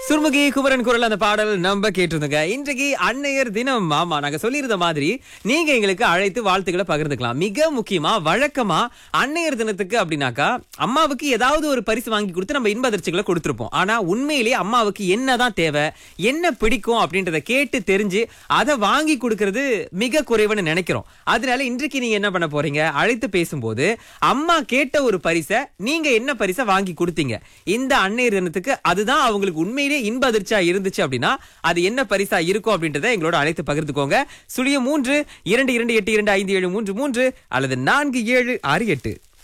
சுர்முகி குமரன் குரல் அந்த பாடல் நம்ம கேட்டிருந்தோங்க இன்றைக்கு அன்னையர் தினம் ஆமா நாங்க சொல்லியிருந்த மாதிரி நீங்க எங்களுக்கு அழைத்து வாழ்த்துக்களை பகிர்ந்துக்கலாம் மிக முக்கியமா வழக்கமா அன்னையர் தினத்துக்கு அப்படின்னாக்கா அம்மாவுக்கு ஏதாவது ஒரு பரிசு வாங்கி கொடுத்து நம்ம இன்ப அதிர்ச்சிகளை கொடுத்திருப்போம் ஆனா உண்மையிலேயே அம்மாவுக்கு என்னதான் தேவை என்ன பிடிக்கும் அப்படின்றத கேட்டு தெரிஞ்சு அதை வாங்கி கொடுக்கறது மிக குறைவுன்னு நினைக்கிறோம் அதனால இன்றைக்கு நீங்க என்ன பண்ண போறீங்க அழைத்து பேசும்போது அம்மா கேட்ட ஒரு பரிசை நீங்க என்ன பரிசை வாங்கி கொடுத்தீங்க இந்த அன்னையர் தினத்துக்கு அதுதான் அவங்களுக்கு உண்மையிலே இன்ப அதிர்ச்சியா இருந்துச்சு அப்படின்னா அது என்ன பரிசா இருக்கும் அப்படின்றத எங்களோட அழைத்து பகிர்ந்துக்கோங்க சுழியம் மூன்று இரண்டு இரண்டு எட்டு இரண்டு ஐந்து ஏழு மூன்று மூன்று அல்லது நான்கு ஏழு ஆறு எட்டு